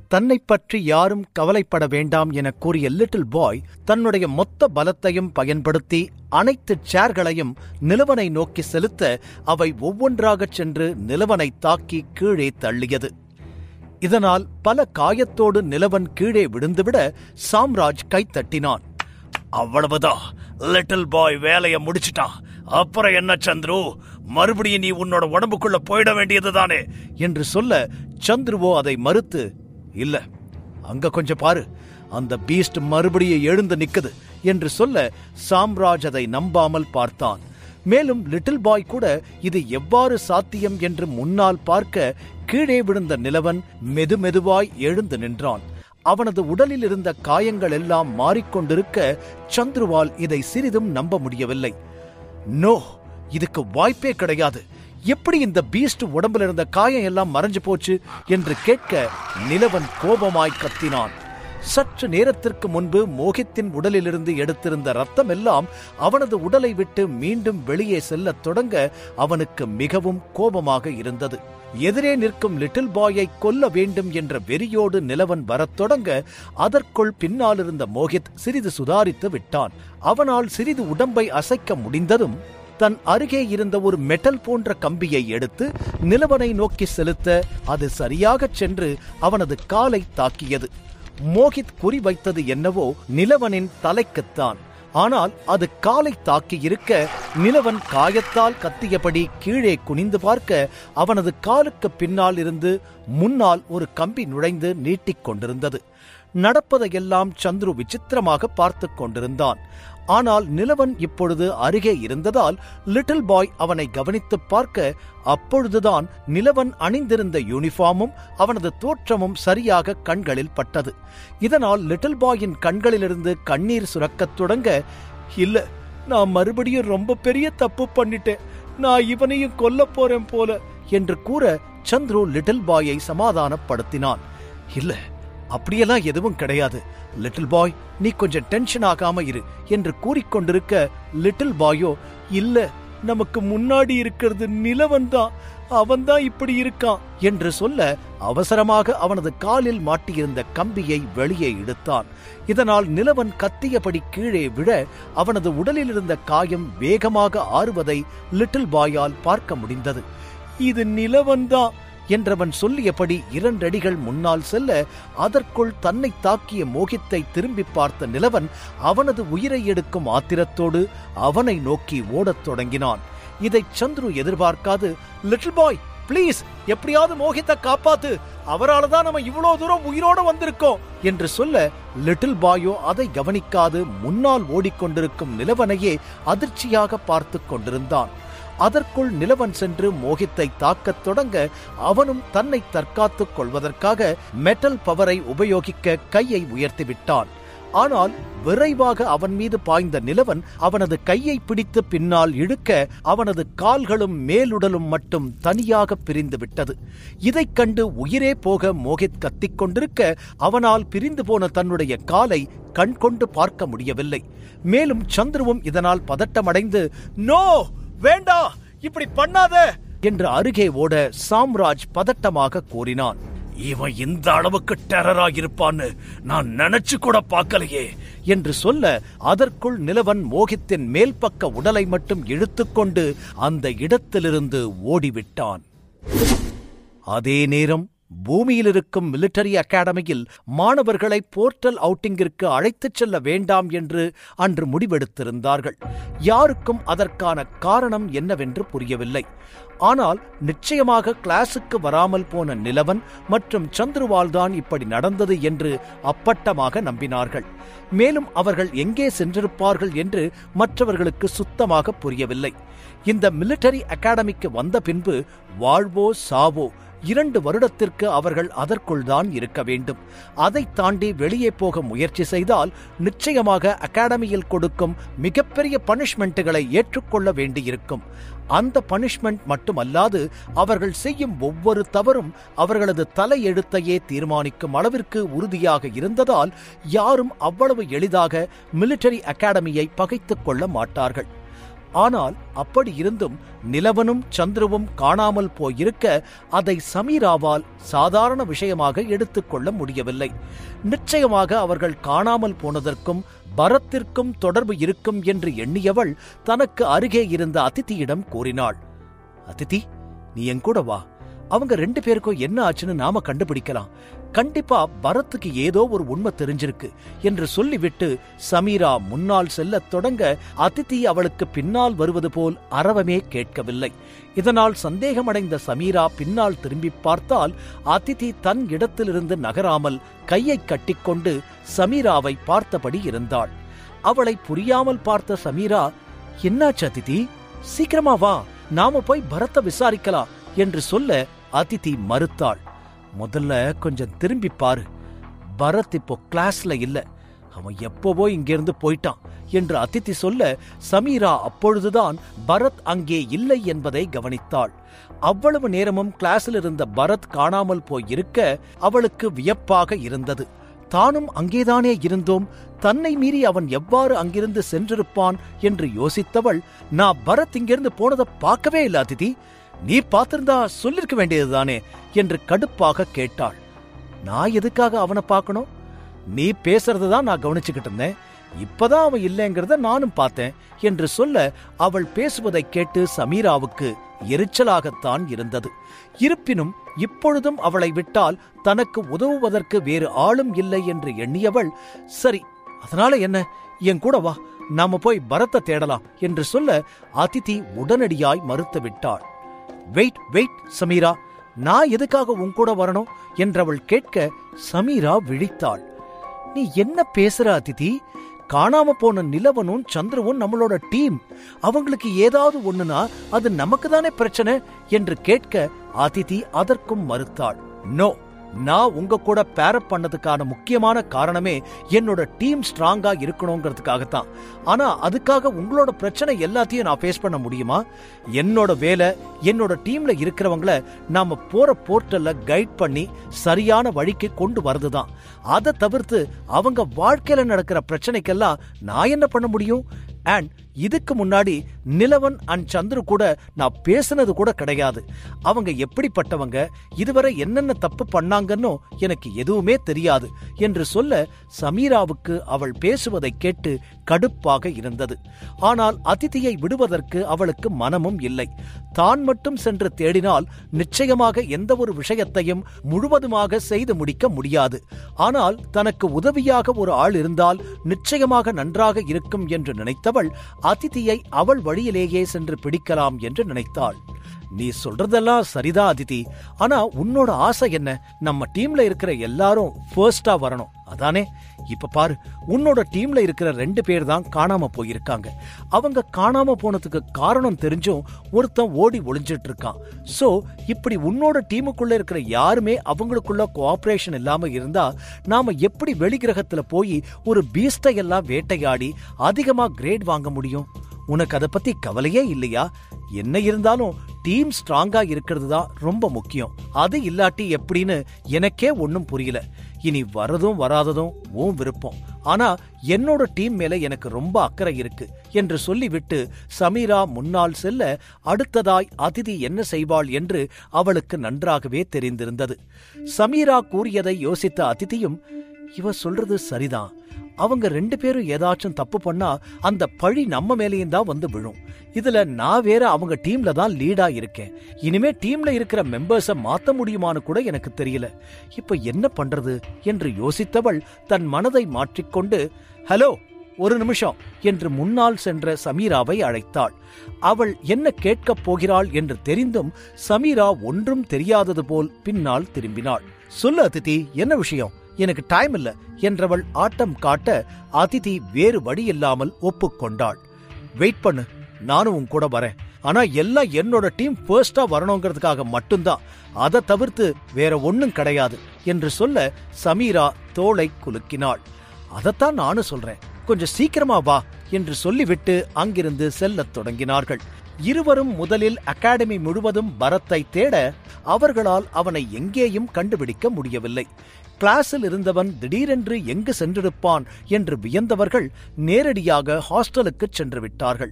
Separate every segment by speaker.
Speaker 1: தன்னைப் பற்றி யாரும் கவலைப்பட வேண்டாம் என கூறிய லிட்டில் பாய் தன்னுடைய மொத்த பலத்தையும் பயன்படுத்தி அனைத்து சேர்களையும் நிலவனை நோக்கி செலுத்த அவை ஒவ்வொன்றாகச் சென்று நிலவனை தாக்கி கீழே தள்ளியது இதனால் பல காயத்தோடு நிலவன் கீழே விழுந்துவிட சாம்ராஜ் கைத்தட்டினான்
Speaker 2: அவ்வளவுதான் லிட்டில் பாய் வேலைய முடிச்சிட்டான் அப்புறம் என்ன சந்துரு மறுபடியும் நீ உன்னோட உடம்புக்குள்ள போயிட வேண்டியதுதானே
Speaker 1: என்று சொல்ல சந்துருவோ அதை மறுத்து இல்ல அங்க கொஞ்சம் பாரு அந்த பீஸ்ட் மறுபடியும் எழுந்து நிக்குது என்று சொல்ல சாம்ராஜ் அதை நம்பாமல் பார்த்தான் மேலும் லிட்டில் பாய் கூட இது எவ்வாறு சாத்தியம் என்று முன்னால் பார்க்க கீழே விழுந்த நிலவன் மெதுமெதுவாய் எழுந்து நின்றான் அவனது உடலில் இருந்த காயங்கள் எல்லாம் மாறிக்கொண்டிருக்க சந்துருவால் இதை சிறிதும் நம்ப முடியவில்லை நோ இதுக்கு வாய்ப்பே கிடையாது எப்படி இந்த பீஸ்ட் உடம்புல இருந்த காயம் எல்லாம் மறைஞ்சு போச்சு என்று கேட்க நிலவன் கோபமாய் கத்தினான் சற்று நேரத்திற்கு முன்பு மோகித்தின் உடலிலிருந்து எடுத்திருந்த ரத்தம் எல்லாம் அவனது உடலை விட்டு மீண்டும் வெளியே செல்லத் தொடங்க அவனுக்கு மிகவும் கோபமாக இருந்தது எதிரே நிற்கும் லிட்டில் பாயை கொல்ல வேண்டும் என்ற வெறியோடு நிலவன் வரத் தொடங்க அதற்குள் பின்னாலிருந்த மோகித் சிறிது சுதாரித்து விட்டான் அவனால் சிறிது உடம்பை அசைக்க முடிந்ததும் தன் அருகே இருந்த ஒரு மெட்டல் போன்ற கம்பியை எடுத்து நிலவனை நோக்கி செலுத்த அது சரியாகச் சென்று அவனது காலை தாக்கியது மோகித் குறிவைத்தது என்னவோ நிலவனின் தலைக்குத்தான் ஆனால் அது காலை தாக்கி இருக்க நிலவன் காயத்தால் கத்தியபடி கீழே குனிந்து பார்க்க அவனது காலுக்கு பின்னால் இருந்து முன்னால் ஒரு கம்பி நுழைந்து நீட்டிக் கொண்டிருந்தது நடப்பதையெல்லாம் சந்துரு விசித்திரமாக பார்த்துக் கொண்டிருந்தான் ஆனால் நிலவன் இப்பொழுது அருகே இருந்ததால் லிட்டில் பாய் அவனை கவனித்துப் பார்க்க அப்பொழுதுதான் நிலவன் அணிந்திருந்த யூனிஃபார்மும் அவனது தோற்றமும் சரியாக கண்களில் பட்டது இதனால் லிட்டில் பாயின் கண்களிலிருந்து கண்ணீர் சுரக்கத் தொடங்க இல்ல நான் மறுபடியும் ரொம்ப பெரிய தப்பு பண்ணிட்டேன் நான் இவனையும் கொல்லப் போறேன் போல என்று கூற சந்துரு லிட்டில் பாயை சமாதானப்படுத்தினான் இல்ல அப்படியெல்லாம் எதுவும் கிடையாது லிட்டில் பாய் நீ கொஞ்சம் டென்ஷன் ஆகாம இரு என்று கூறிக்கொண்டிருக்க லிட்டில் பாயோ இல்ல நமக்கு முன்னாடி இருக்கிறது நிலவன் தான் அவன்தான் இப்படி இருக்கான் என்று சொல்ல அவசரமாக அவனது காலில் மாட்டியிருந்த கம்பியை வெளியே இழுத்தான் இதனால் நிலவன் கத்தியபடி கீழே விழ அவனது உடலில் இருந்த காயம் வேகமாக ஆறுவதை லிட்டில் பாயால் பார்க்க முடிந்தது இது நிலவன்தான் என்றவன் சொல்லியபடி இரண்டடிகள் முன்னால் செல்ல அதற்குள் தன்னை தாக்கிய மோகித்தை திரும்பி பார்த்த நிலவன் அவனது உயிரை எடுக்கும் ஆத்திரத்தோடு அவனை நோக்கி ஓடத் தொடங்கினான் இதை சந்துரு எதிர்பார்க்காது லிட்டில் பாய் ப்ளீஸ் எப்படியாவது மோகித்தை காப்பாத்து அவரால தான் நம்ம இவ்வளவு தூரம் உயிரோட வந்திருக்கோம் என்று சொல்ல லிட்டில் பாயோ அதை கவனிக்காது முன்னால் ஓடிக்கொண்டிருக்கும் நிலவனையே அதிர்ச்சியாக பார்த்து கொண்டிருந்தான் அதற்குள் நிலவன் சென்று மோகித்தை தாக்கத் தொடங்க அவனும் தன்னை தற்காத்துக் கொள்வதற்காக மெட்டல் பவரை உபயோகிக்க கையை உயர்த்திவிட்டான் ஆனால் விரைவாக அவன் மீது பாய்ந்த நிலவன் அவனது கையை பிடித்து பின்னால் இழுக்க அவனது கால்களும் மேலுடலும் மட்டும் தனியாக பிரிந்து விட்டது இதைக் கண்டு உயிரே போக மோகித் கத்திக் கொண்டிருக்க அவனால் பிரிந்து போன தன்னுடைய காலை கண்கொண்டு பார்க்க முடியவில்லை மேலும் சந்துருவும் இதனால் பதட்டமடைந்து நோ வேண்டா இப்படி பண்ணாத என்று அருகே ஓட சாம்ராஜ் பதட்டமாக கூறினான்
Speaker 2: இவன் இந்த அளவுக்கு டெரரா இருப்பான்னு நான் நினைச்சு கூட பார்க்கலையே
Speaker 1: என்று சொல்ல அதற்குள் நிலவன் மோகித்தின் மேல் பக்க உடலை மட்டும் இழுத்துக்கொண்டு அந்த இடத்திலிருந்து ஓடிவிட்டான் அதே நேரம் பூமியில் இருக்கும் மிலிட்டரி அகாடமியில் மாணவர்களை போர்ட்டல் அவுட்டிங்கிற்கு அழைத்துச் செல்ல வேண்டாம் என்று அன்று முடிவெடுத்திருந்தார்கள் யாருக்கும் அதற்கான காரணம் என்னவென்று புரியவில்லை ஆனால் நிச்சயமாக கிளாஸுக்கு வராமல் போன நிலவன் மற்றும் சந்துருவால் தான் இப்படி நடந்தது என்று அப்பட்டமாக நம்பினார்கள் மேலும் அவர்கள் எங்கே சென்றிருப்பார்கள் என்று மற்றவர்களுக்கு சுத்தமாக புரியவில்லை இந்த மிலிட்டரி அகாடமிக்கு வந்த பின்பு வாழ்வோ சாவோ இரண்டு வருடத்திற்கு அவர்கள் அதற்குள் தான் இருக்க வேண்டும் அதை தாண்டி வெளியே போக முயற்சி செய்தால் நிச்சயமாக அகாடமியில் கொடுக்கும் மிகப்பெரிய பனிஷ்மெண்ட்டுகளை ஏற்றுக்கொள்ள வேண்டியிருக்கும் அந்த பனிஷ்மெண்ட் மட்டுமல்லாது அவர்கள் செய்யும் ஒவ்வொரு தவறும் அவர்களது தலையெழுத்தையே தீர்மானிக்கும் அளவிற்கு உறுதியாக இருந்ததால் யாரும் அவ்வளவு எளிதாக மிலிட்டரி அகாடமியை பகைத்துக் கொள்ள மாட்டார்கள் ஆனால் அப்படி இருந்தும் நிலவனும் சந்திரவும் காணாமல் போயிருக்க அதை சமீராவால் சாதாரண விஷயமாக எடுத்துக்கொள்ள முடியவில்லை நிச்சயமாக அவர்கள் காணாமல் போனதற்கும் பரத்திற்கும் தொடர்பு இருக்கும் என்று எண்ணியவள் தனக்கு அருகே இருந்த அதித்தியிடம் கூறினாள் அதித்தி நீ என் கூட வா அவங்க ரெண்டு பேருக்கும் என்ன ஆச்சுன்னு நாம கண்டுபிடிக்கலாம் கண்டிப்பா பரத்துக்கு ஏதோ ஒரு உண்மை தெரிஞ்சிருக்கு என்று சொல்லிவிட்டு சமீரா முன்னால் செல்லத் தொடங்க அதித்தி அவளுக்கு பின்னால் வருவது போல் அறவமே கேட்கவில்லை இதனால் சந்தேகமடைந்த சமீரா பின்னால் திரும்பி பார்த்தால் அதித்தி தன் இடத்திலிருந்து நகராமல் கையை கட்டிக்கொண்டு சமீராவை பார்த்தபடி இருந்தாள் அவளை புரியாமல் பார்த்த சமீரா என்னாச்சு அதித்தி சீக்கிரமா வா நாம போய் பரத்தை விசாரிக்கலாம் என்று சொல்ல அதித்தி மறுத்தாள் முதல்ல கொஞ்சம் திரும்பி பாரு பரத் இப்போ கிளாஸ்ல இல்ல அவன் எப்பவோ இங்கிருந்து போயிட்டான் என்று அதித்தி சொல்ல சமீரா அப்பொழுதுதான் பரத் அங்கே இல்லை என்பதை கவனித்தாள் அவ்வளவு நேரமும் கிளாஸில் இருந்த பரத் காணாமல் போயிருக்க அவளுக்கு வியப்பாக இருந்தது தானும் அங்கேதானே இருந்தோம் தன்னை மீறி அவன் எவ்வாறு அங்கிருந்து சென்றிருப்பான் என்று யோசித்தவள் நான் பரத் இங்கிருந்து போனதை பார்க்கவே இல்ல அதிதி நீ பார்த்திருந்தா சொல்லிருக்க வேண்டியதுதானே என்று கடுப்பாக கேட்டாள் நான் எதுக்காக அவனை பார்க்கணும் நீ பேசுறதை தான் நான் கவனிச்சுக்கிட்டு இருந்தேன் இப்பதான் அவன் இல்லைங்கிறத நானும் பார்த்தேன் என்று சொல்ல அவள் பேசுவதைக் கேட்டு சமீராவுக்கு எரிச்சலாகத்தான் இருந்தது இருப்பினும் இப்பொழுதும் அவளை விட்டால் தனக்கு உதவுவதற்கு வேறு ஆளும் இல்லை என்று எண்ணியவள் சரி அதனால என்ன என் கூட வா நாம போய் பரத்தை தேடலாம் என்று சொல்ல அதிதி உடனடியாய் மறுத்து விட்டாள் வெயிட் வெயிட் சமீரா நான் எதுக்காக உன் கூட வரணும் என்றவள் கேட்க சமீரா விழித்தாள் நீ என்ன பேசுற அதிதி காணாம போன நிலவனும் சந்திரவும் நம்மளோட டீம் அவங்களுக்கு ஏதாவது ஒண்ணுனா அது நமக்கு தானே பிரச்சனை என்று கேட்க அதிதி அதற்கும் மறுத்தாள் நோ நான் உங்க கூட பேரப் பண்ணதுக்கான முக்கியமான காரணமே என்னோட டீம் ஸ்ட்ராங்கா இருக்கணுங்கிறதுக்காகத்தான் ஆனா அதுக்காக உங்களோட பிரச்சனை எல்லாத்தையும் நான் ஃபேஸ் பண்ண முடியுமா என்னோட வேலை என்னோட டீம்ல இருக்கிறவங்கள நாம போற போர்ட்டல்ல கைட் பண்ணி சரியான வழிக்கு கொண்டு வரதுதான் அதை தவிர்த்து அவங்க வாழ்க்கையில நடக்கிற பிரச்சனைக்கெல்லாம் நான் என்ன பண்ண முடியும் அண்ட் இதுக்கு முன்னாடி நிலவன் அண்ட் சந்துரு கூட நான் பேசுனது கூட கிடையாது அவங்க எப்படிப்பட்டவங்க இதுவரை என்னென்ன தப்பு பண்ணாங்கன்னு எனக்கு எதுவுமே தெரியாது என்று சொல்ல சமீராவுக்கு அவள் பேசுவதை கேட்டு கடுப்பாக இருந்தது ஆனால் அதிதியை விடுவதற்கு அவளுக்கு மனமும் இல்லை தான் மட்டும் சென்று தேடினால் நிச்சயமாக எந்த ஒரு விஷயத்தையும் முழுவதுமாக செய்து முடிக்க முடியாது ஆனால் தனக்கு உதவியாக ஒரு ஆள் இருந்தால் நிச்சயமாக நன்றாக இருக்கும் என்று நினைத்தவள் அதிதியை அவள் வழியிலேயே சென்று பிடிக்கலாம் என்று நினைத்தாள் நீ சொல்றதெல்லாம் சரிதான் அதிதி ஆனா உன்னோட ஆசை என்ன நம்ம டீம்ல இருக்கிற எல்லாரும் ஃபர்ஸ்டா வரணும் அதானே இப்ப பாரு உன்னோட டீம்ல இருக்கிற ரெண்டு பேர் தான் காணாம போயிருக்காங்க அவங்க காணாம போனதுக்கு காரணம் தெரிஞ்சும் ஒருத்தன் ஓடி ஒளிஞ்சிட்டு இருக்கான் சோ இப்படி உன்னோட டீமுக்குள்ள இருக்கிற யாருமே அவங்களுக்குள்ள கோஆபரேஷன் இல்லாம இருந்தா நாம எப்படி வெளிகிரகத்துல போய் ஒரு பீஸ்டை எல்லாம் வேட்டையாடி அதிகமா கிரேட் வாங்க முடியும் உனக்கு அதை பத்தி கவலையே இல்லையா என்ன இருந்தாலும் டீம் ஸ்ட்ராங்கா இருக்கிறது தான் ரொம்ப முக்கியம் அது இல்லாட்டி எப்படின்னு எனக்கே ஒன்னும் புரியல இனி வரதும் வராததும் உன் விருப்பம் ஆனா என்னோட டீம் மேல எனக்கு ரொம்ப அக்கறை இருக்கு என்று சொல்லிவிட்டு சமீரா முன்னால் செல்ல அடுத்ததாய் அதிதி என்ன செய்வாள் என்று அவளுக்கு நன்றாகவே தெரிந்திருந்தது சமீரா கூறியதை யோசித்த அதிதியும் இவ சொல்றது சரிதான் அவங்க ரெண்டு பேரும் ஏதாச்சும் தப்பு பண்ணா அந்த பழி நம்ம மேலேயும் தான் வந்து விழும் இதுல நான் வேற அவங்க டீம்ல தான் லீடா இருக்கேன் இனிமே டீம்ல இருக்கிற மெம்பர்ஸ மாத்த முடியுமான்னு கூட எனக்கு தெரியல இப்ப என்ன பண்றது என்று யோசித்தவள் தன் மனதை மாற்றிக்கொண்டு ஹலோ ஒரு நிமிஷம் என்று முன்னால் சென்ற சமீராவை அழைத்தாள் அவள் என்ன கேட்கப் போகிறாள் என்று தெரிந்தும் சமீரா ஒன்றும் தெரியாதது போல் பின்னால் திரும்பினாள் சொல்லு அதிதி என்ன விஷயம் எனக்கு டைம் இல்ல என்றவள் ஆட்டம் காட்ட அதிதி வேறு வழியில்லாமல் ஒப்புக்கொண்டாள் வெயிட் பண்ணு நானும் உன் கூட வரேன் ஆனா எல்லாம் என்னோட டீம் ஃபர்ஸ்டா வரணுங்கிறதுக்காக மட்டும்தான் அதை தவிர்த்து வேற ஒண்ணும் கிடையாது என்று சொல்ல சமீரா தோளை குலுக்கினாள் அதைத்தான் நானும் சொல்றேன் கொஞ்சம் சீக்கிரமா வா என்று சொல்லிவிட்டு அங்கிருந்து செல்லத் தொடங்கினார்கள் இருவரும் முதலில் அகாடமி முழுவதும் பரத்தை தேட அவர்களால் அவனை எங்கேயும் கண்டுபிடிக்க முடியவில்லை கிளாஸில் இருந்தவன் திடீரென்று எங்கு சென்றிருப்பான் என்று வியந்தவர்கள் நேரடியாக ஹாஸ்டலுக்கு சென்று விட்டார்கள்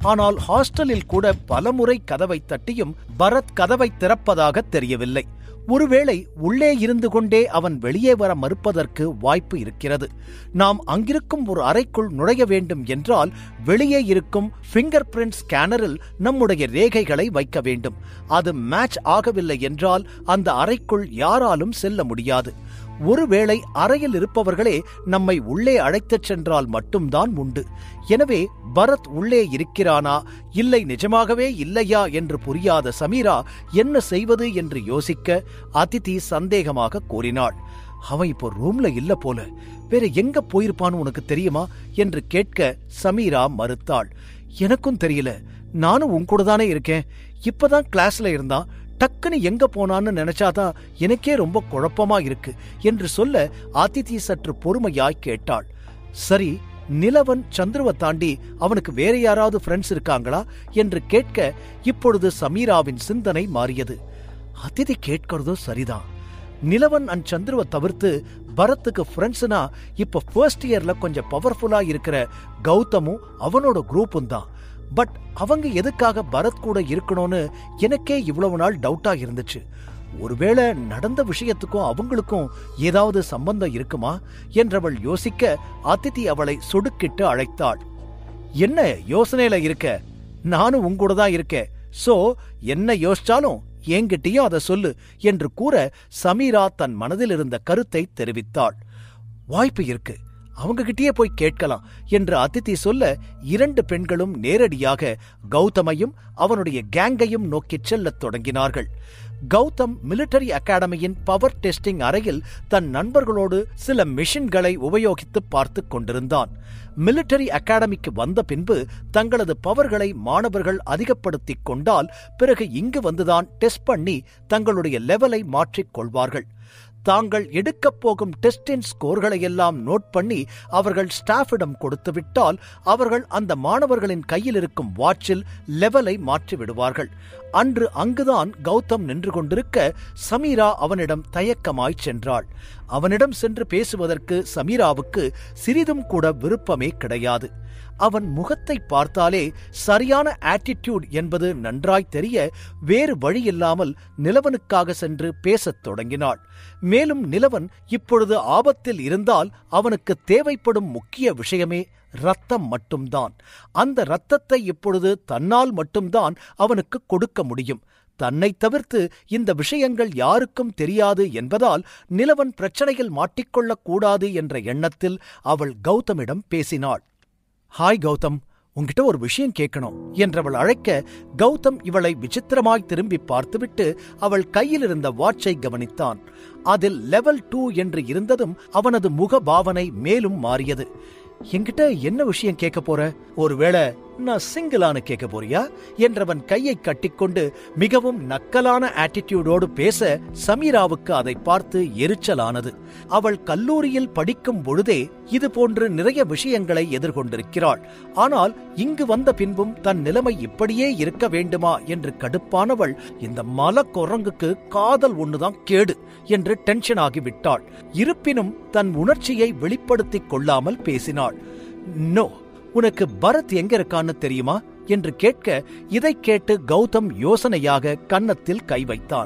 Speaker 1: ஆனால் ஹாஸ்டலில் கூட பலமுறை கதவை தட்டியும் பரத் கதவை திறப்பதாக தெரியவில்லை ஒருவேளை உள்ளே இருந்து கொண்டே அவன் வெளியே வர மறுப்பதற்கு வாய்ப்பு இருக்கிறது நாம் அங்கிருக்கும் ஒரு அறைக்குள் நுழைய வேண்டும் என்றால் வெளியே இருக்கும் ஃபிங்கர் பிரிண்ட் ஸ்கேனரில் நம்முடைய ரேகைகளை வைக்க வேண்டும் அது மேட்ச் ஆகவில்லை என்றால் அந்த அறைக்குள் யாராலும் செல்ல முடியாது ஒருவேளை அறையில் இருப்பவர்களே நம்மை உள்ளே அழைத்துச் சென்றால் மட்டும்தான் உண்டு எனவே பரத் உள்ளே இருக்கிறானா இல்லை நிஜமாகவே இல்லையா என்று புரியாத சமீரா என்ன செய்வது என்று யோசிக்க அதிதி சந்தேகமாக கூறினாள் அவன் இப்போ ரூம்ல இல்ல போல வேற எங்க போயிருப்பான்னு உனக்கு தெரியுமா என்று கேட்க சமீரா மறுத்தாள் எனக்கும் தெரியல நானும் உன் கூட தானே இருக்கேன் இப்பதான் கிளாஸ்ல இருந்தான் டக்குன்னு எங்க போனான்னு நினைச்சாதான் எனக்கே ரொம்ப குழப்பமா இருக்கு என்று சொல்ல அதித்தி சற்று பொறுமையாய் கேட்டாள் சரி நிலவன் சந்துருவை தாண்டி அவனுக்கு வேற யாராவது ஃப்ரெண்ட்ஸ் இருக்காங்களா என்று கேட்க இப்பொழுது சமீராவின் சிந்தனை மாறியது அதிதி கேட்கறதோ சரிதான் நிலவன் அண்ட் சந்துருவை தவிர்த்து பரத்துக்கு ஃப்ரெண்ட்ஸ்னா இப்ப ஃபர்ஸ்ட் இயர்ல கொஞ்சம் பவர்ஃபுல்லா இருக்கிற கௌதமும் அவனோட குரூப்பும் தான் பட் அவங்க எதுக்காக பரத் கூட இருக்கணும்னு எனக்கே இவ்வளவு நாள் டவுட்டா இருந்துச்சு ஒருவேளை நடந்த விஷயத்துக்கும் அவங்களுக்கும் ஏதாவது சம்பந்தம் இருக்குமா என்றவள் யோசிக்க அதிதி அவளை சொடுக்கிட்டு அழைத்தாள் என்ன யோசனையில இருக்க நானும் உங்கூட தான் இருக்கேன் சோ என்ன யோசிச்சாலும் என்கிட்டயும் அதை சொல்லு என்று கூற சமீரா தன் மனதில் இருந்த கருத்தை தெரிவித்தாள் வாய்ப்பு இருக்கு அவங்க கிட்டயே போய் கேட்கலாம் என்று அதித்தி சொல்ல இரண்டு பெண்களும் நேரடியாக கௌதமையும் அவனுடைய கேங்கையும் நோக்கிச் செல்லத் தொடங்கினார்கள் கௌதம் மிலிட்டரி அகாடமியின் பவர் டெஸ்டிங் அறையில் தன் நண்பர்களோடு சில மிஷின்களை உபயோகித்து பார்த்துக் கொண்டிருந்தான் மிலிட்டரி அகாடமிக்கு வந்த பின்பு தங்களது பவர்களை மாணவர்கள் அதிகப்படுத்திக் கொண்டால் பிறகு இங்கு வந்துதான் டெஸ்ட் பண்ணி தங்களுடைய லெவலை மாற்றிக் கொள்வார்கள் தாங்கள் எடுக்கப் போகும் டெஸ்டின் ஸ்கோர்களை எல்லாம் நோட் பண்ணி அவர்கள் ஸ்டாஃபிடம் கொடுத்து விட்டால் அவர்கள் அந்த மாணவர்களின் கையில் இருக்கும் வாட்சில் லெவலை மாற்றி விடுவார்கள் அன்று அங்குதான் கௌதம் நின்று கொண்டிருக்க சமீரா அவனிடம் தயக்கமாய் சென்றாள் அவனிடம் சென்று பேசுவதற்கு சமீராவுக்கு சிறிதும் கூட விருப்பமே கிடையாது அவன் முகத்தை பார்த்தாலே சரியான ஆட்டிடியூட் என்பது நன்றாய் தெரிய வேறு வழியில்லாமல் நிலவனுக்காக சென்று பேசத் தொடங்கினாள் மேலும் நிலவன் இப்பொழுது ஆபத்தில் இருந்தால் அவனுக்கு தேவைப்படும் முக்கிய விஷயமே ரத்தம் மட்டும்தான் அந்த ரத்தத்தை இப்பொழுது தன்னால் மட்டும்தான் அவனுக்கு கொடுக்க முடியும் தன்னை தவிர்த்து இந்த விஷயங்கள் யாருக்கும் தெரியாது என்பதால் நிலவன் பிரச்சனையில் மாட்டிக்கொள்ளக் கூடாது என்ற எண்ணத்தில் அவள் கௌதமிடம் பேசினாள் ஹாய் கௌதம் உன்கிட்ட ஒரு விஷயம் கேட்கணும் என்றவள் அழைக்க கௌதம் இவளை விசித்திரமாய் திரும்பி பார்த்துவிட்டு அவள் கையில் இருந்த வாட்சை கவனித்தான் அதில் லெவல் டூ என்று இருந்ததும் அவனது முக பாவனை மேலும் மாறியது என்கிட்ட என்ன விஷயம் கேட்க போற ஒருவேளை நான் சிங்கிளானு கேட்க போறியா என்றவன் கையை கட்டிக்கொண்டு மிகவும் நக்கலான ஆட்டிடியூடோடு பேச சமீராவுக்கு அதை பார்த்து எரிச்சலானது அவள் கல்லூரியில் படிக்கும் பொழுதே இது போன்று நிறைய விஷயங்களை எதிர்கொண்டிருக்கிறாள் ஆனால் இங்கு வந்த பின்பும் தன் நிலைமை இப்படியே இருக்க வேண்டுமா என்று கடுப்பானவள் இந்த மல குரங்குக்கு காதல் ஒண்ணுதான் கேடு என்று டென்ஷன் ஆகிவிட்டாள் இருப்பினும் தன் உணர்ச்சியை வெளிப்படுத்திக் கொள்ளாமல் பேசினாள் நோ உனக்கு பரத் எங்க இருக்கான்னு தெரியுமா என்று கேட்க இதைக் கேட்டு கௌதம் யோசனையாக கன்னத்தில் கை வைத்தான்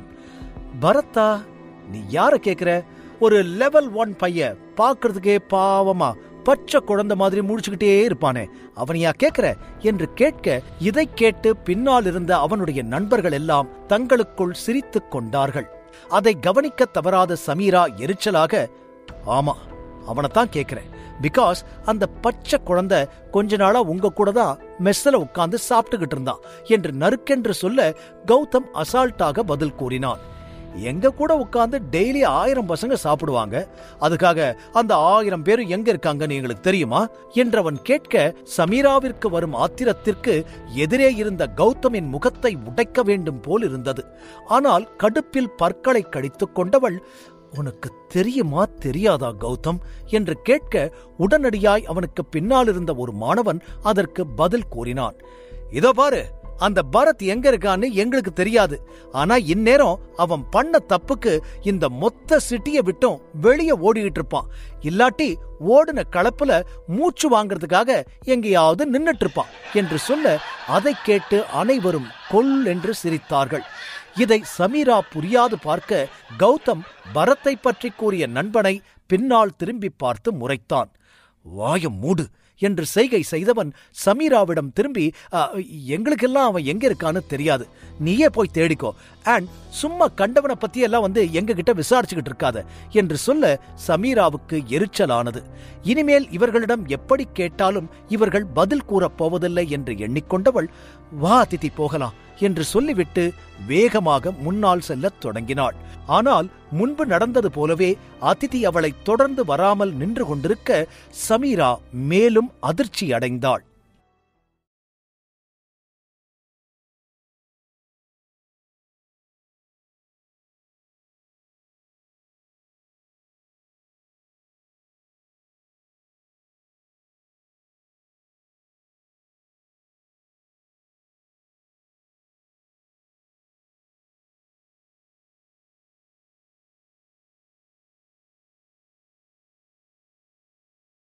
Speaker 1: பரத்தா நீ யார கேக்குற ஒரு லெவல் ஒன் பைய பாக்குறதுக்கே பாவமா பச்சை குழந்தை மாதிரி முடிச்சுக்கிட்டே இருப்பானே அவனையா கேக்குற என்று கேட்க இதைக் கேட்டு பின்னால் இருந்த அவனுடைய நண்பர்கள் எல்லாம் தங்களுக்குள் சிரித்துக் கொண்டார்கள் அதை கவனிக்க தவறாத சமீரா எரிச்சலாக ஆமா அவனைத்தான் கேக்குறேன் பிகாஸ் அந்த பச்சை குழந்தை கொஞ்ச நாளா உங்க கூட தான் மெஸ்ஸல உட்கார்ந்து சாப்பிட்டுக்கிட்டு இருந்தான் என்று நறுக்கென்று சொல்ல கௌதம் அசால்ட்டாக பதில் கூறினான் எங்க கூட உட்கார்ந்து டெய்லி ஆயிரம் பசங்க சாப்பிடுவாங்க அதுக்காக அந்த ஆயிரம் பேர் எங்க இருக்காங்கன்னு எங்களுக்கு தெரியுமா என்றவன் கேட்க சமீராவிற்கு வரும் ஆத்திரத்திற்கு எதிரே இருந்த கௌதமின் முகத்தை உடைக்க வேண்டும் போல் இருந்தது ஆனால் கடுப்பில் பற்களை கடித்துக் கொண்டவள் உனக்கு தெரியுமா தெரியாதா கௌதம் என்று கேட்க உடனடியாய் அவனுக்கு பின்னால் இருந்த ஒரு மாணவன் அதற்கு பதில் கூறினான் இதோ பாரு அந்த பரத் எங்க இருக்கான்னு எங்களுக்கு தெரியாது ஆனா இந்நேரம் அவன் பண்ண தப்புக்கு இந்த மொத்த சிட்டிய விட்டும் வெளியே ஓடிக்கிட்டு இருப்பான் இல்லாட்டி ஓடுன களப்புல மூச்சு வாங்குறதுக்காக எங்கேயாவது நின்னுட்டு இருப்பான் என்று சொல்ல அதை கேட்டு அனைவரும் கொல் என்று சிரித்தார்கள் இதை சமீரா புரியாது பார்க்க கௌதம் பரத்தை பற்றி கூறிய நண்பனை பின்னால் திரும்பி பார்த்து முறைத்தான் வாயம் மூடு என்று செய்கை செய்தவன் சமீராவிடம் திரும்பி "அ, எங்களுக்கெல்லாம் அவன் எங்க இருக்கான்னு தெரியாது நீயே போய் தேடிக்கோ அண்ட் சும்மா கண்டவனை பத்தி எல்லாம் வந்து எங்க கிட்ட விசாரிச்சுக்கிட்டு இருக்காத என்று சொல்ல சமீராவுக்கு எரிச்சலானது இனிமேல் இவர்களிடம் எப்படி கேட்டாலும் இவர்கள் பதில் கூறப் போவதில்லை என்று எண்ணிக்கொண்டவள் வா அதிதி போகலாம் என்று சொல்லிவிட்டு வேகமாக முன்னால் செல்லத் தொடங்கினாள் ஆனால் முன்பு நடந்தது போலவே அதிதி அவளை தொடர்ந்து வராமல் நின்று கொண்டிருக்க சமீரா மேலும் அதிர்ச்சி அடைந்தாள்